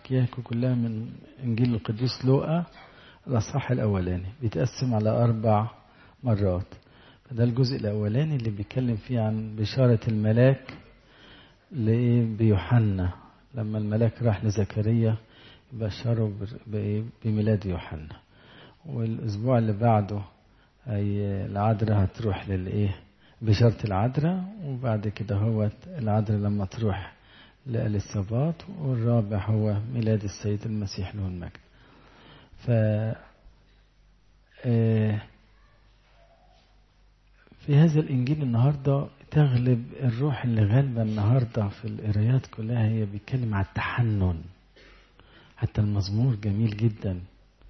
هحكيها لكم كلها من إنجيل القديس لوقا الأصحاح الأولاني بيتقسم على أربع مرات ده الجزء الأولاني اللي بيتكلم فيه عن بشارة الملاك بيوحنا لما الملاك راح لزكريا بشره بميلاد يوحنا والأسبوع اللي بعده أي العذراء هتروح للإيه بشارة العذراء وبعد كده هو العذراء لما تروح لإليصابات والرابع هو ميلاد السيد المسيح له المجد ف في هذا الإنجيل النهاردة تغلب الروح اللي غالبة النهاردة في القرايات كلها هي بيتكلم على التحنن حتى المزمور جميل جدا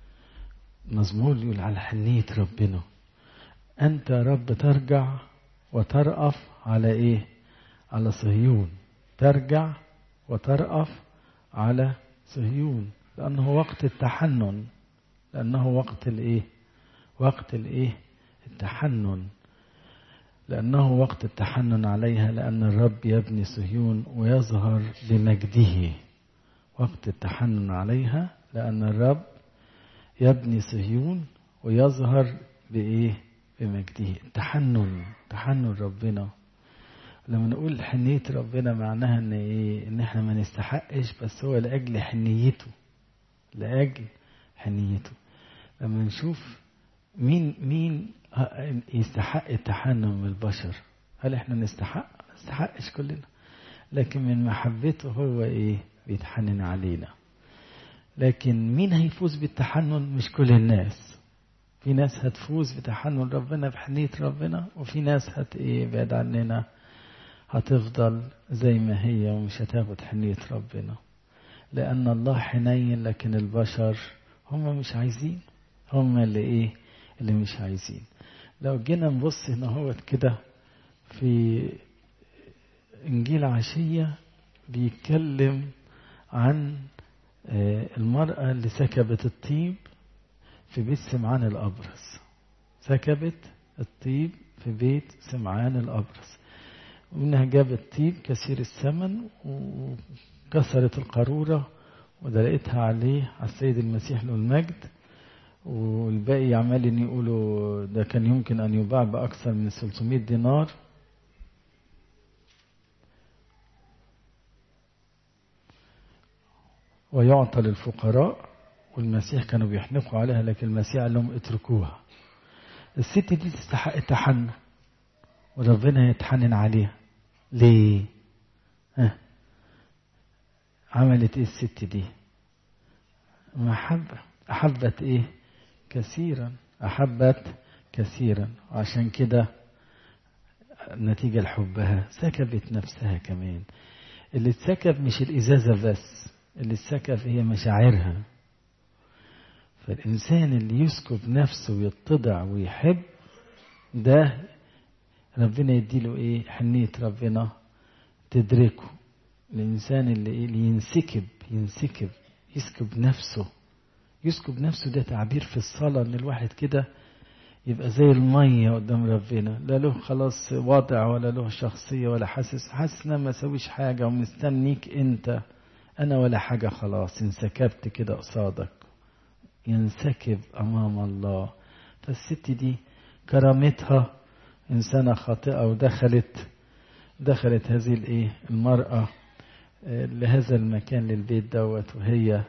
مزمور يقول على حنية ربنا أنت رب ترجع وترأف على إيه على صهيون ترجع وترأف على صهيون لأنه وقت التحنن لأنه وقت الإيه وقت الإيه التحنن لأنه وقت التحنن عليها لأن الرب يبني صهيون ويظهر بمجده وقت التحنن عليها لأن الرب يبني صهيون ويظهر بإيه بمجده تحنن تحنن ربنا لما نقول حنية ربنا معناها ان ايه ان احنا ما نستحقش بس هو لاجل حنيته لاجل حنيته لما نشوف مين مين يستحق التحنن من البشر هل احنا نستحق ما نستحقش كلنا لكن من محبته هو ايه بيتحنن علينا لكن مين هيفوز بالتحنن مش كل الناس في ناس هتفوز بتحنن ربنا بحنية ربنا وفي ناس هت ايه بعد عننا هتفضل زي ما هي ومش هتاخد حنية ربنا لأن الله حنين لكن البشر هم مش عايزين هم اللي ايه اللي مش عايزين لو جينا نبص هنا هو كده في إنجيل عشية بيتكلم عن المرأة اللي سكبت الطيب في بيت سمعان الأبرص سكبت الطيب في بيت سمعان الأبرص ومنها جابت طيب كثير الثمن وكسرت القارورة ودلقتها عليه على السيد المسيح له المجد والباقي عمالين يقولوا ده كان يمكن أن يباع بأكثر من 300 دينار ويعطى للفقراء والمسيح كانوا بيحنقوا عليها لكن المسيح قال لهم اتركوها الست دي تستحق التحنن وربنا يتحنن عليها ليه ها عملت ايه الست دي محبة أحبت ايه كثيرا أحبت كثيرا وعشان كده نتيجة لحبها سكبت نفسها كمان اللي اتسكب مش الإزازة بس اللي اتسكب هي مشاعرها فالإنسان اللي يسكب نفسه ويتضع ويحب ده ربنا يديله ايه حنية ربنا تدركه الإنسان اللي, إيه اللي ينسكب ينسكب يسكب نفسه يسكب نفسه ده تعبير في الصلاة ان الواحد كده يبقى زي المية قدام ربنا لا له خلاص وضع ولا له شخصية ولا حاسس حاسس ان ما سويش حاجة ومستنيك انت انا ولا حاجة خلاص انسكبت كده قصادك ينسكب امام الله فالست دي كرامتها انسانة خاطئة ودخلت دخلت هذه الايه المرأة لهذا المكان للبيت دوت وهي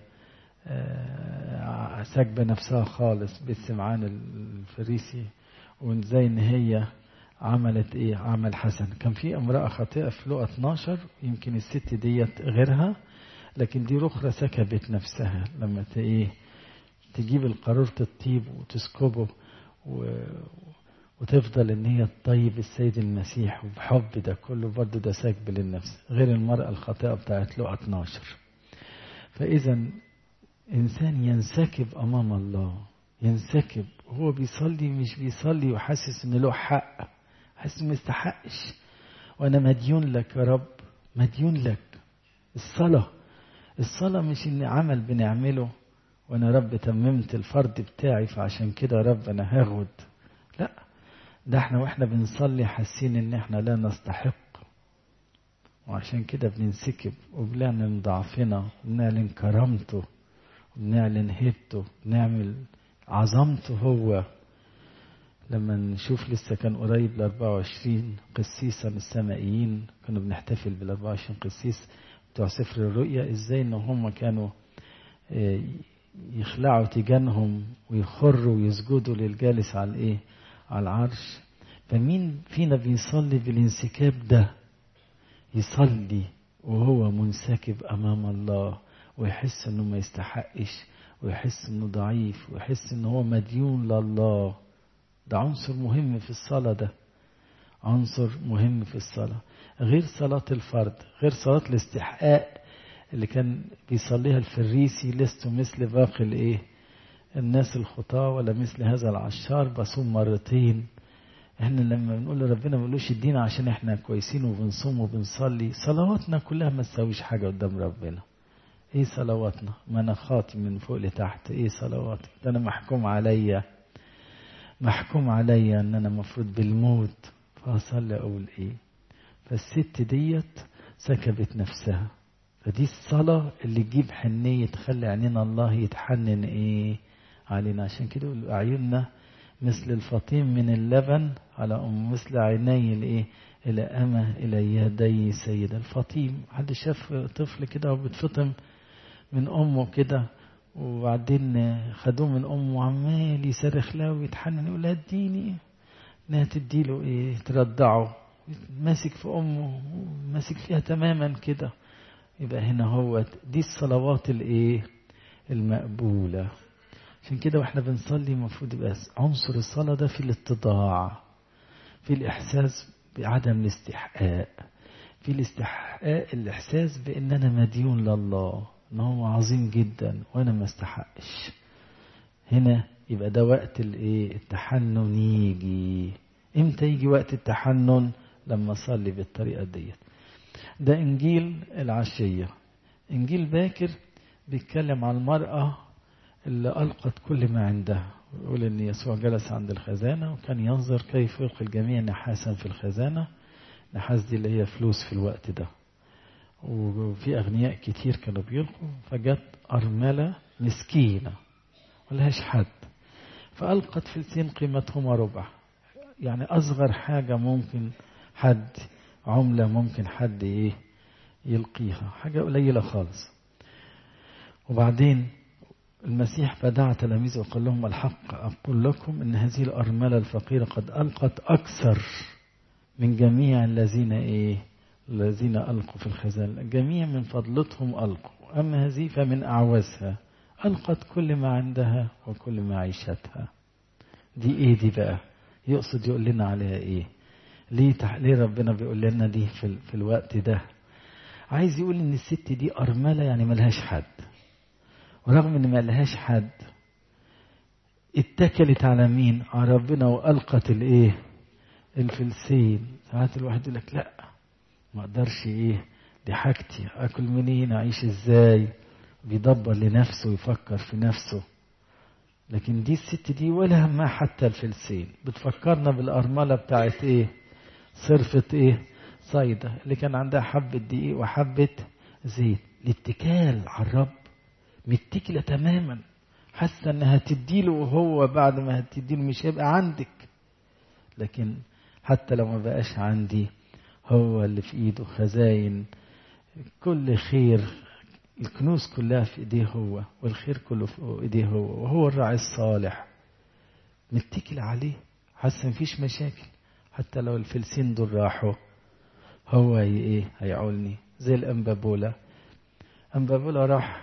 ساكبة نفسها خالص بيت سمعان الفريسي وازاي ان هي عملت ايه عمل حسن كان في امرأة خاطئة في لقى 12 يمكن الست ديت غيرها لكن دي اخرى سكبت نفسها لما ايه تجيب القارورة الطيب وتسكبه و وتفضل ان هي تطيب السيد المسيح وبحب ده كله برضه ده سكب للنفس غير المرأة الخاطئة بتاعت لقى 12 فإذا إنسان ينسكب أمام الله ينسكب هو بيصلي مش بيصلي وحاسس إن له حق حاسس ما يستحقش وأنا مديون لك يا رب مديون لك الصلاة الصلاة مش إن عمل بنعمله وأنا رب تممت الفرض بتاعي فعشان كده يا رب أنا هاخد لا ده احنا واحنا بنصلي حاسين ان احنا لا نستحق وعشان كده بننسكب وبنعلن ضعفنا وبنعلن كرامته وبنعلن هيبته بنعمل عظمته هو لما نشوف لسه كان قريب ل 24 قسيسة من السمائيين كانوا بنحتفل بال 24 قسيس بتوع سفر الرؤيا ازاي ان هم كانوا يخلعوا تيجانهم ويخروا ويسجدوا للجالس على الايه على العرش فمين فينا بيصلي بالانسكاب ده يصلي وهو منسكب امام الله ويحس انه ما يستحقش ويحس انه ضعيف ويحس انه هو مديون لله ده عنصر مهم في الصلاة ده عنصر مهم في الصلاة غير صلاة الفرد غير صلاة الاستحقاق اللي كان بيصليها الفريسي لست مثل باقي الايه الناس الخطاة ولا مثل هذا العشار بصوم مرتين احنا لما بنقول لربنا ما بنقولوش ادينا عشان احنا كويسين وبنصوم وبنصلي صلواتنا كلها ما تساويش حاجة قدام ربنا ايه صلواتنا ما انا خاطي من فوق لتحت ايه صلواتي ده انا محكوم عليا محكوم عليا ان انا مفروض بالموت فاصلي اقول ايه فالست ديت سكبت نفسها فدي الصلاة اللي تجيب حنية تخلي عينينا الله يتحنن ايه علينا عشان كده يقول أعيننا مثل الفطيم من اللبن على أم مثل عيني الايه إلى أما إلى يدي سيدة الفطيم حد شاف طفل كده وبتفطم من أمه كده وبعدين خدوه من أمه وعمال يصرخ لها ويتحنن يقول لها اديني انها تديله ايه ترضعه ماسك في أمه ماسك فيها تماما كده يبقى هنا هو دي الصلوات الايه المقبولة عشان كده واحنا بنصلي المفروض يبقى عنصر الصلاة ده في الاتضاع في الإحساس بعدم الاستحقاق في الاستحقاق الإحساس بأن أنا مديون لله أن هو عظيم جدا وأنا ما استحقش هنا يبقى ده وقت الايه التحنن يجي امتى يجي وقت التحنن لما اصلي بالطريقه ديت ده انجيل العشيه انجيل باكر بيتكلم عن المراه اللي القت كل ما عندها يقول ان يسوع جلس عند الخزانه وكان ينظر كيف يلقي الجميع نحاسا في الخزانه نحاس دي اللي هي فلوس في الوقت ده وفي اغنياء كتير كانوا بيلقوا فجت ارمله مسكينه ملهاش حد فألقت فلسين قيمتهما ربع يعني أصغر حاجة ممكن حد عملة ممكن حد إيه يلقيها حاجة قليلة خالص وبعدين المسيح فدعا تلاميذه وقال لهم الحق أقول لكم إن هذه الأرملة الفقيرة قد ألقت أكثر من جميع الذين إيه الذين ألقوا في الخزانة الجميع من فضلتهم ألقوا أما هذه فمن أعوزها ألقت كل ما عندها وكل ما عيشتها دي ايه دي بقى يقصد يقول لنا عليها ايه ليه, تح... ليه ربنا بيقول لنا دي في, ال... في الوقت ده عايز يقول ان الست دي أرملة يعني ملهاش حد ورغم ان ملهاش حد اتكلت على مين على ربنا وألقت الايه الفلسين ساعات الواحد يقول لك لا ما اقدرش ايه دي حاجتي اكل منين اعيش ازاي بيدبر لنفسه ويفكر في نفسه لكن دي الست دي ولا همها حتى الفلسين بتفكرنا بالأرملة بتاعت ايه صرفة ايه صيدة اللي كان عندها حبة دقيق وحبة زيت الاتكال على الرب متكلة تماما حاسة انها تديله وهو بعد ما هتديله مش هيبقى عندك لكن حتى لو ما بقاش عندي هو اللي في ايده خزاين كل خير الكنوز كلها في ايديه هو والخير كله في ايديه هو وهو الراعي الصالح نتكل عليه حاسه مفيش مشاكل حتى لو الفلسين دول راحوا هو ايه هيعولني زي الانبابولا انبابولا راح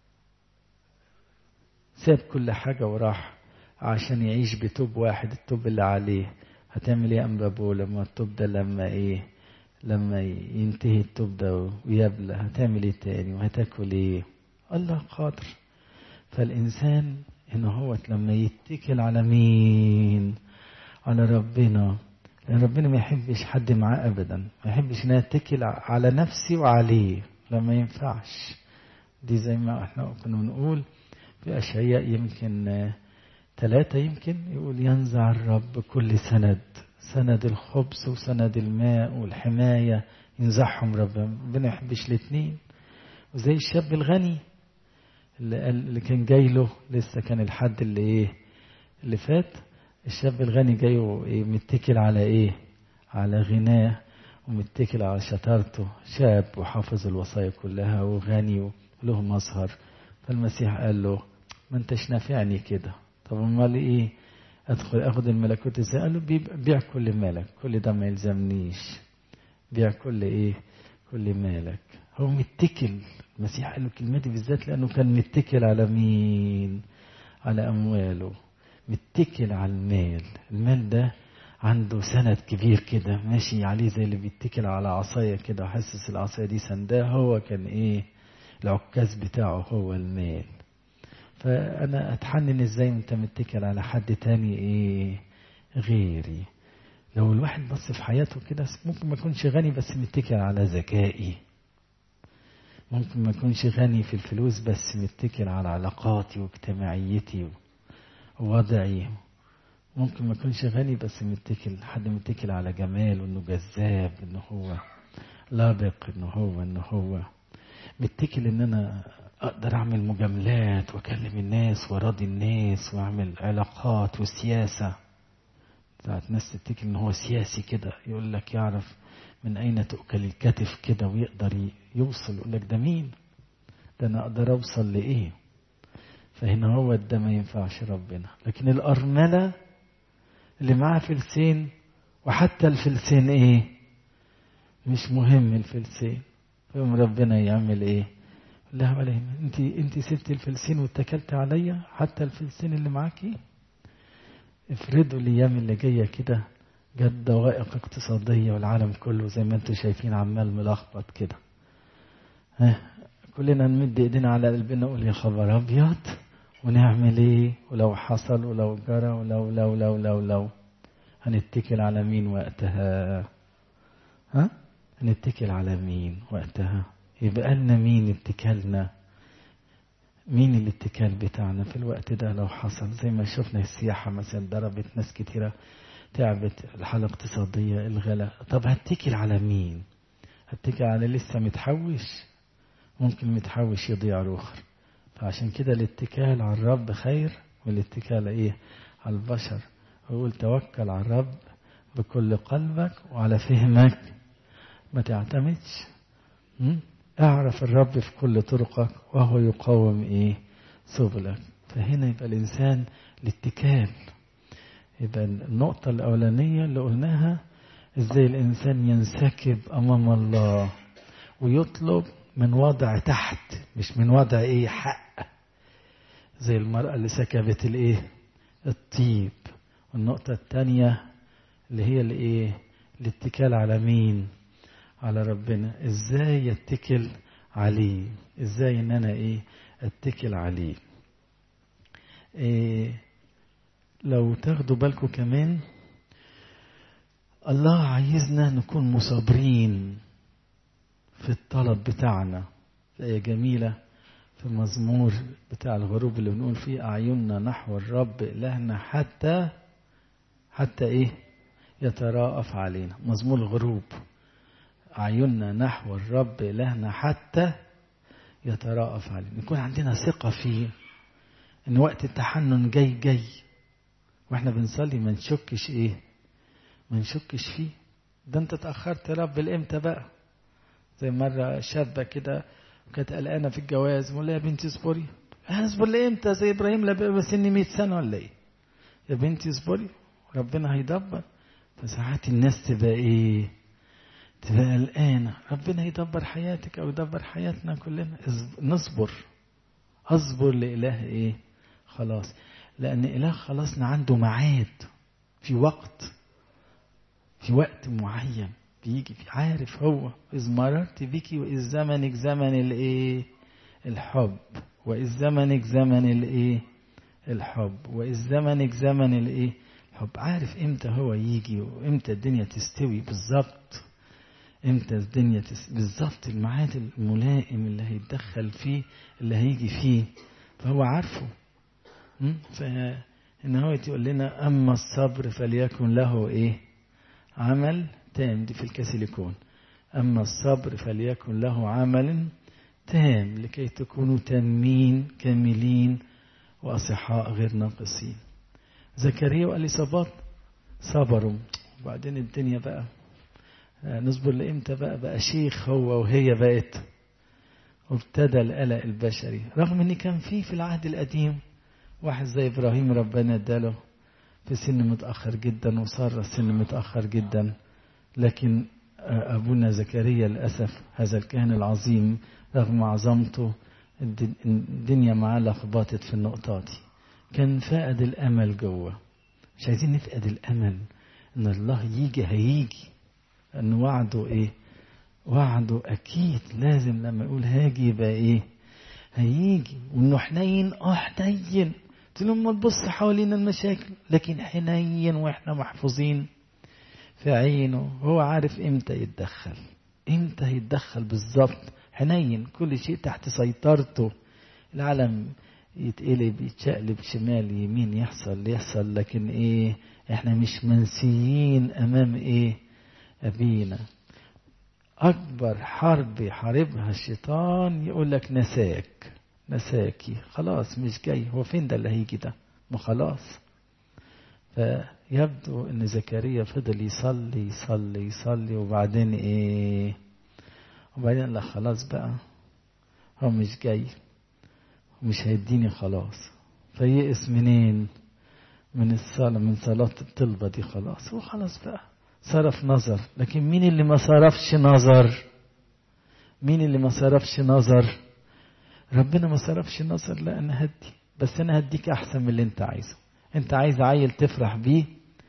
ساب كل حاجه وراح عشان يعيش بتوب واحد التوب اللي عليه هتعمل ايه انبابولا ما التوب ده لما ايه لما ينتهي التوب ده ويبلى هتعمل ايه تاني وهتاكل ايه الله قادر فالانسان هنا هو لما يتكل على مين على ربنا لان ربنا ما يحبش حد معاه ابدا ما يحبش ان اتكل على نفسي وعليه لما ينفعش دي زي ما احنا كنا بنقول في اشعياء يمكن ثلاثة يمكن يقول ينزع الرب كل سند سند الخبز وسند الماء والحماية ينزعهم ربنا ربنا يحبش الاثنين وزي الشاب الغني اللي, قال اللي كان جاي له لسه كان الحد اللي ايه اللي فات الشاب الغني جاي إيه متكل على ايه على غناه ومتكل على شطارته شاب وحافظ الوصايا كلها وغني وله مظهر فالمسيح قال له ما انتش نافعني كده طب امال ايه ادخل اخد الملكوت ازاي قال له بيع كل مالك كل ده ما يلزمنيش بيع كل ايه كل مالك هو متكل المسيح قال له الكلمه دي بالذات لانه كان متكل على مين على امواله متكل على المال المال ده عنده سند كبير كده ماشي عليه زي اللي بيتكل على عصايه كده وحاسس العصايه دي سنداه هو كان ايه العكاز بتاعه هو المال فانا اتحنن ازاي وانت متكل على حد تاني ايه غيري لو الواحد بص في حياته كده ممكن ما يكونش غني بس متكل على ذكائي ممكن ما يكونش غني في الفلوس بس متكل على علاقاتي واجتماعيتي ووضعي ممكن ما يكونش غني بس متكل حد متكل على جمال وانه جذاب انه هو لابق انه هو انه هو متكل ان انا اقدر اعمل مجاملات واكلم الناس وراضي الناس واعمل علاقات وسياسه ساعات ناس تتكل ان هو سياسي كده يقول لك يعرف من اين تؤكل الكتف كده ويقدر يوصل يقول لك ده مين ده انا اقدر اوصل لايه فهنا هو ده ما ينفعش ربنا لكن الارمله اللي معاه فلسين وحتى الفلسين ايه مش مهم الفلسين فيقوم ربنا يعمل ايه لا عليه انت انت سبت الفلسين واتكلت عليا حتى الفلسين اللي معاكي افرضوا الايام اللي جايه كده جت دوائق اقتصاديه والعالم كله زي ما انتم شايفين عمال ملخبط كده ها كلنا نمد ايدينا على قلبنا نقول يا خبر ابيض ونعمل ايه ولو حصل ولو جرى ولو لو لو لو لو هنتكل على مين وقتها ها هنتكل على مين وقتها يبقى لنا مين اتكالنا مين الاتكال بتاعنا في الوقت ده لو حصل زي ما شفنا السياحة مثلا ضربت ناس كتيرة تعبت الحالة الاقتصادية الغلاء طب هتكل على مين هتكل على لسه متحوش ممكن متحوش يضيع روخر فعشان كده الاتكال على الرب خير والاتكال ايه على البشر ويقول توكل على الرب بكل قلبك وعلى فهمك ما تعتمدش اعرف الرب في كل طرقك وهو يقوم ايه سبلك فهنا يبقى الانسان الاتكال يبقى النقطة الأولانية اللي قلناها ازاي الإنسان ينسكب أمام الله ويطلب من وضع تحت مش من وضع ايه حق زي المرأة اللي سكبت الايه الطيب والنقطة الثانية اللي هي الايه الاتكال على مين على ربنا ازاي يتكل عليه ازاي ان انا ايه اتكل عليه إيه لو تاخدوا بالكم كمان الله عايزنا نكون مصابرين في الطلب بتاعنا آية جميلة في المزمور بتاع الغروب اللي بنقول فيه أعيننا نحو الرب إلهنا حتى حتى إيه يتراءف علينا مزمور الغروب أعيننا نحو الرب إلهنا حتى يتراءف علينا يكون عندنا ثقة فيه إن وقت التحنن جاي جاي وإحنا بنصلي ما نشكش إيه ما نشكش فيه ده أنت اتأخرت يا رب الإمتى بقى زي مرة شابة كده وكانت قلقانة في الجواز بقول لها يا بنتي اصبري اصبر لإمتى زي إبراهيم لا سني 100 سنة ولا إيه يا بنتي اصبري ربنا هيدبر فساعات الناس تبقى إيه تبقى قلقانة ربنا يدبر حياتك أو يدبر حياتنا كلنا نصبر أصبر لإله إيه خلاص لأن إله خلاصنا عنده ميعاد في وقت في وقت معين بيجي في عارف هو إذ مررت بك وإذ زمنك زمن الإيه الحب وإذ زمنك زمن الإيه الحب وإذ زمنك زمن الإيه الحب عارف إمتى هو يجي وإمتى الدنيا تستوي بالظبط امتى الدنيا تس... بالظبط الميعاد الملائم اللي هيتدخل فيه اللي هيجي فيه فهو عارفه فإن هو يقول لنا أما الصبر فليكن له إيه عمل تام دي في الكاسيليكون أما الصبر فليكن له عمل تام لكي تكونوا تامين كاملين وأصحاء غير ناقصين زكريا وأليصابات صبروا وبعدين الدنيا بقى نصبر لإمتى بقى بقى شيخ هو وهي بقت وابتدى القلق البشري رغم ان كان في في العهد القديم واحد زي ابراهيم ربنا اداله في سن متاخر جدا وساره سن متاخر جدا لكن ابونا زكريا للاسف هذا الكاهن العظيم رغم عظمته الدنيا معاه لخبطت في النقطة دي كان فقد الامل جوه مش عايزين نفقد الامل ان الله يجي هيجي ان وعده ايه وعده اكيد لازم لما يقول هاجي يبقى ايه هيجي وانه حنين اه حنين قلت لهم ما تبص حوالينا المشاكل لكن حنين واحنا محفوظين في عينه هو عارف امتى يتدخل امتى يتدخل بالظبط حنين كل شيء تحت سيطرته العالم يتقلب يتشقلب شمال يمين يحصل اللي يحصل لكن ايه احنا مش منسيين امام ايه ابينا اكبر حرب يحاربها الشيطان يقول لك نساك نساكي خلاص مش جاي هو فين ده اللي هيجي ده ما خلاص فيبدو ان زكريا فضل يصلي يصلي يصلي وبعدين ايه وبعدين لا خلاص بقى هو مش جاي ومش هيديني خلاص فيئس منين من الصلاة من صلاة الطلبة دي خلاص وخلاص بقى صرف نظر لكن مين اللي ما صرفش نظر مين اللي ما صرفش نظر ربنا ما صرفش نظر لا انا هدي بس انا هديك احسن من اللي انت عايزه انت عايز عيل تفرح بيه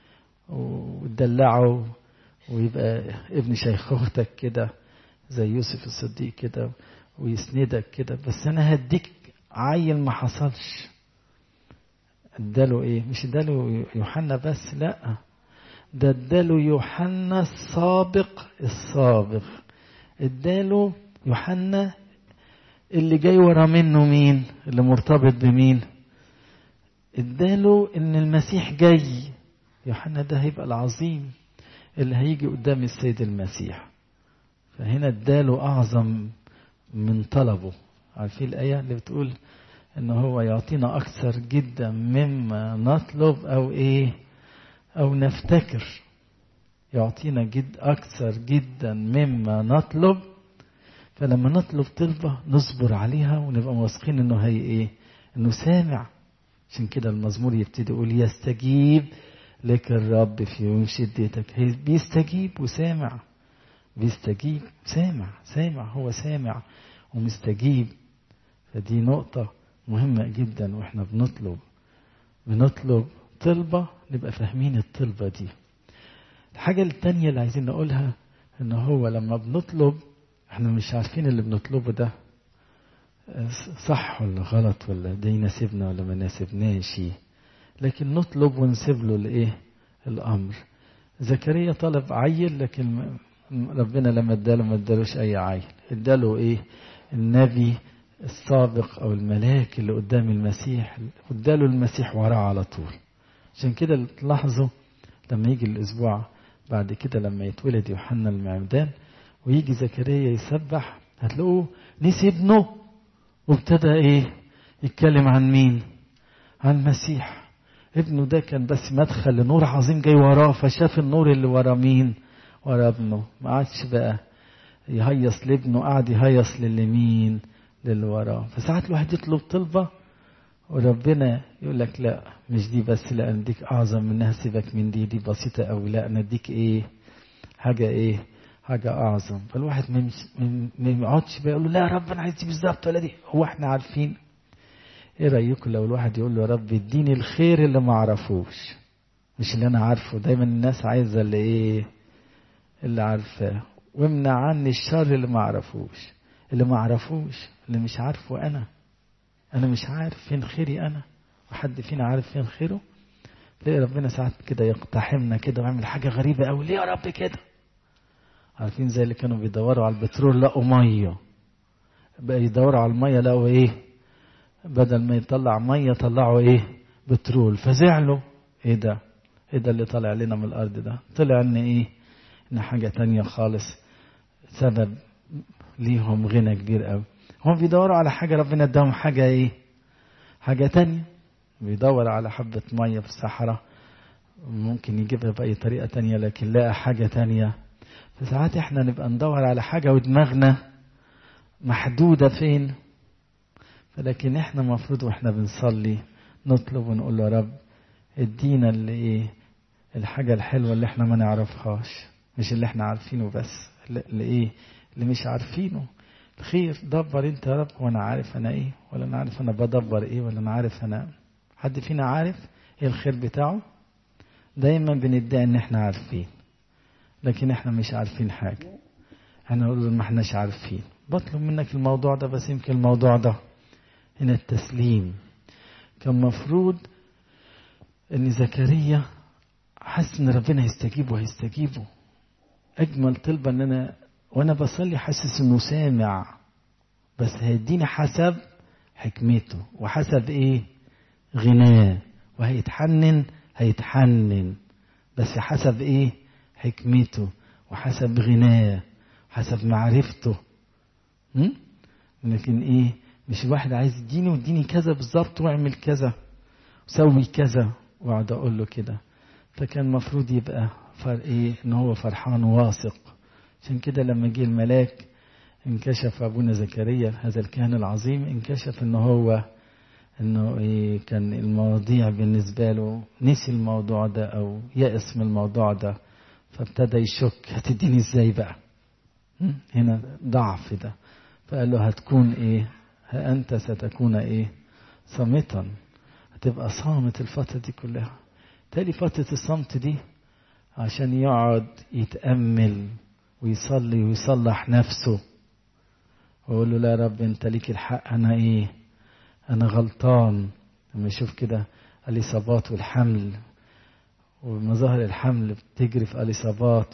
وتدلعه ويبقى ابن شيخوختك كده زي يوسف الصديق كده ويسندك كده بس انا هديك عيل ما حصلش اداله ايه مش اداله يوحنا بس لا ده اداله يوحنا السابق السابق اداله يوحنا اللي جاي ورا منه مين اللي مرتبط بمين اداله ان المسيح جاي يوحنا ده هيبقى العظيم اللي هيجي قدام السيد المسيح فهنا اداله اعظم من طلبه عارفين الايه اللي بتقول ان هو يعطينا اكثر جدا مما نطلب او ايه او نفتكر يعطينا جد اكثر جدا مما نطلب فلما نطلب طلبة نصبر عليها ونبقى واثقين انه هي ايه انه سامع عشان كده المزمور يبتدي يقول يستجيب لك الرب في يوم شدتك هي بيستجيب وسامع بيستجيب سامع سامع هو سامع ومستجيب فدي نقطة مهمة جدا واحنا بنطلب بنطلب طلبة نبقى فاهمين الطلبة دي الحاجة التانية اللي عايزين نقولها ان هو لما بنطلب احنا مش عارفين اللي بنطلبه ده صح ولا غلط ولا ده يناسبنا ولا ما يناسبناش لكن نطلب ونسيب له الايه الامر زكريا طلب عيل لكن ربنا لما اداله ما ادالوش اي عيل اداله ايه النبي السابق او الملاك اللي قدام المسيح اداله المسيح وراه على طول عشان كده تلاحظوا لما يجي الاسبوع بعد كده لما يتولد يوحنا المعمدان ويجي زكريا يسبح هتلاقوه نسي ابنه وابتدى ايه يتكلم عن مين عن المسيح ابنه ده كان بس مدخل لنور عظيم جاي وراه فشاف النور اللي ورا مين ورا ابنه ما عادش بقى يهيص لابنه قعد يهيص للمين للي وراه فساعات الواحد يطلب طلبة وربنا يقول لك لا مش دي بس لا اديك اعظم منها سيبك من دي دي بسيطة قوي لا انا اديك ايه حاجة ايه حاجة اعظم فالواحد ما يقعدش بقى يقول له لا يا رب انا عايز دي بالظبط ولا دي هو احنا عارفين ايه رايكم لو الواحد يقول له يا رب اديني الخير اللي ما اعرفوش مش اللي انا عارفه دايما الناس عايزه اللي ايه اللي عارفاه وامنع عني الشر اللي ما اعرفوش اللي ما اعرفوش اللي مش عارفه انا انا مش عارف فين خيري انا وحد فينا عارف فين خيره تلاقي ربنا ساعات كده يقتحمنا كده ويعمل حاجه غريبه قوي ليه يا رب كده عارفين زي اللي كانوا بيدوروا على البترول لقوا ميه بقى يدوروا على الميه لقوا ايه بدل ما يطلع ميه طلعوا ايه بترول فزعلوا ايه ده ايه ده اللي طالع لنا من الارض ده طلع ان ايه إن حاجة تانية خالص سبب ليهم غنى كبير قوي هم بيدوروا على حاجة ربنا اداهم حاجة ايه حاجة تانية بيدور على حبة مية في الصحراء ممكن يجيبها بأي طريقة تانية لكن لقى حاجة تانية فساعات احنا نبقى ندور على حاجة ودماغنا محدودة فين فلكن احنا المفروض واحنا بنصلي نطلب ونقول له يا رب ادينا اللي ايه الحاجة الحلوة اللي احنا ما نعرفهاش مش اللي احنا عارفينه بس اللي ايه اللي مش عارفينه الخير دبر انت يا رب وانا عارف انا ايه ولا انا عارف انا بدبر ايه ولا انا عارف انا حد فينا عارف ايه الخير بتاعه دايما بندعي ان احنا عارفين لكن احنا مش عارفين حاجة احنا نقول ما احناش عارفين بطلب منك الموضوع ده بس يمكن الموضوع ده هنا التسليم كان مفروض ان زكريا حس ان ربنا هيستجيب وهيستجيبه اجمل طلبة ان انا وانا بصلي حاسس انه سامع بس هيديني حسب حكمته وحسب ايه غناه وهيتحنن هيتحنن بس حسب ايه حكمته وحسب غناه وحسب معرفته م? لكن ايه مش الواحد عايز يديني واديني كذا بالظبط واعمل كذا وسوي كذا واقعد اقول له كده فكان المفروض يبقى فرق ايه ان هو فرحان واثق عشان كده لما جه الملاك انكشف ابونا زكريا هذا الكاهن العظيم انكشف ان هو انه ايه كان المواضيع بالنسبه له نسي الموضوع ده او يأس من الموضوع ده فابتدى يشك هتديني ازاي بقى هنا ضعف ده فقال له هتكون ايه ها انت ستكون ايه صامتا هتبقى صامت الفتره دي كلها تالي فتره الصمت دي عشان يقعد يتأمل ويصلي ويصلح نفسه ويقول له لا يا رب انت ليك الحق انا ايه انا غلطان لما يشوف كده اليصابات والحمل ومظاهر الحمل بتجري في اليصابات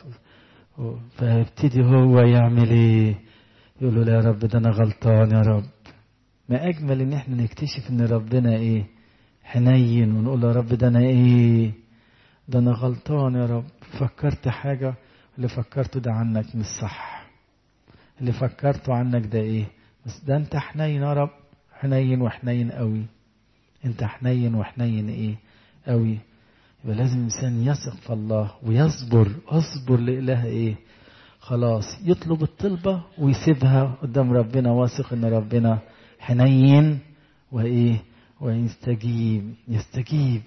فيبتدي هو يعمل ايه يقول له لا يا رب ده انا غلطان يا رب ما اجمل ان احنا نكتشف ان ربنا ايه حنين ونقول له يا رب ده انا ايه ده انا غلطان يا رب فكرت حاجة اللي فكرته ده عنك مش صح اللي فكرته عنك ده ايه بس ده انت حنين يا رب حنين وحنين قوي انت حنين وحنين ايه قوي يبقى لازم الانسان يثق في الله ويصبر اصبر لاله ايه خلاص يطلب الطلبة ويسيبها قدام ربنا واثق ان ربنا حنين وايه ويستجيب يستجيب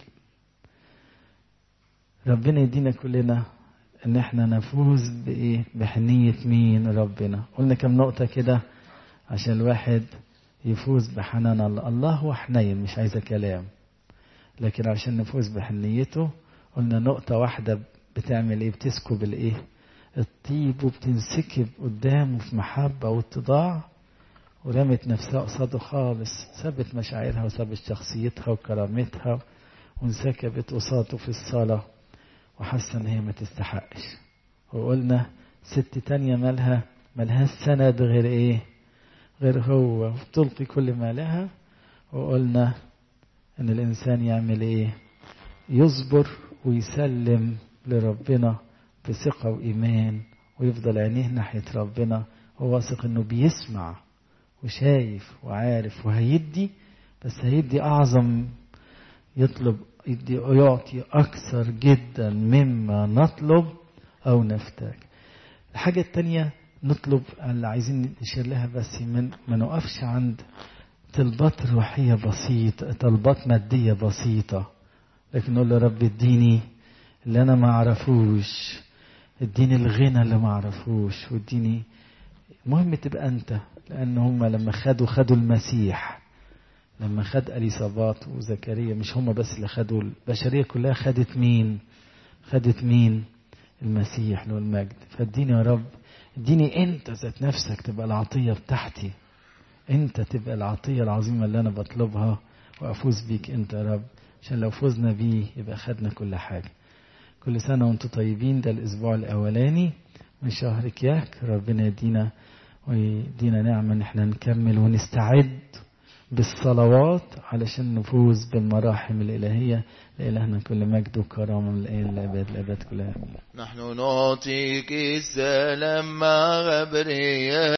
ربنا يدينا كلنا ان احنا نفوز بايه بحنية مين ربنا قلنا كم نقطة كده عشان الواحد يفوز بحنان الله الله هو حنين مش عايزة كلام لكن عشان نفوز بحنيته قلنا نقطة واحدة بتعمل ايه بتسكب الايه الطيب وبتنسكب قدامه في محبة واتضاع ورمت نفسها قصاده خالص سابت مشاعرها وسابت شخصيتها وكرامتها وانسكبت قصاده في الصلاة وحاسة ان هي ما تستحقش وقلنا ست تانية مالها ملهاش سند غير ايه غير هو تلقي كل ما لها وقلنا ان الانسان يعمل ايه يصبر ويسلم لربنا بثقة وإيمان ويفضل عينيه ناحية ربنا وواثق إنه بيسمع وشايف وعارف وهيدي بس هيدي أعظم يطلب يدي يعطي أكثر جدا مما نطلب أو نفتاج الحاجة التانية نطلب اللي عايزين نشير لها بس من ما نقفش عند طلبات روحية بسيطة طلبات مادية بسيطة لكن نقول له رب اديني اللي أنا ما أعرفوش اديني الغنى اللي ما أعرفوش واديني المهم تبقى أنت لأن هم لما خدوا خدوا المسيح لما خد اليصابات وزكريا مش هم بس اللي خدوا البشريه كلها خدت مين خدت مين المسيح له المجد فاديني يا رب اديني انت ذات نفسك تبقى العطيه بتاعتي انت تبقى العطيه العظيمه اللي انا بطلبها وافوز بيك انت يا رب عشان لو فزنا بيه يبقى خدنا كل حاجه كل سنه وانتم طيبين ده الاسبوع الاولاني من شهر كياك ربنا يدينا ويدينا نعمه ان احنا نكمل ونستعد بالصلوات علشان نفوز بالمراحم الإلهية لإلهنا كل مجد وكرامة من الآن لأبد الأبد كلها نحن نعطيك السلام مع غبرية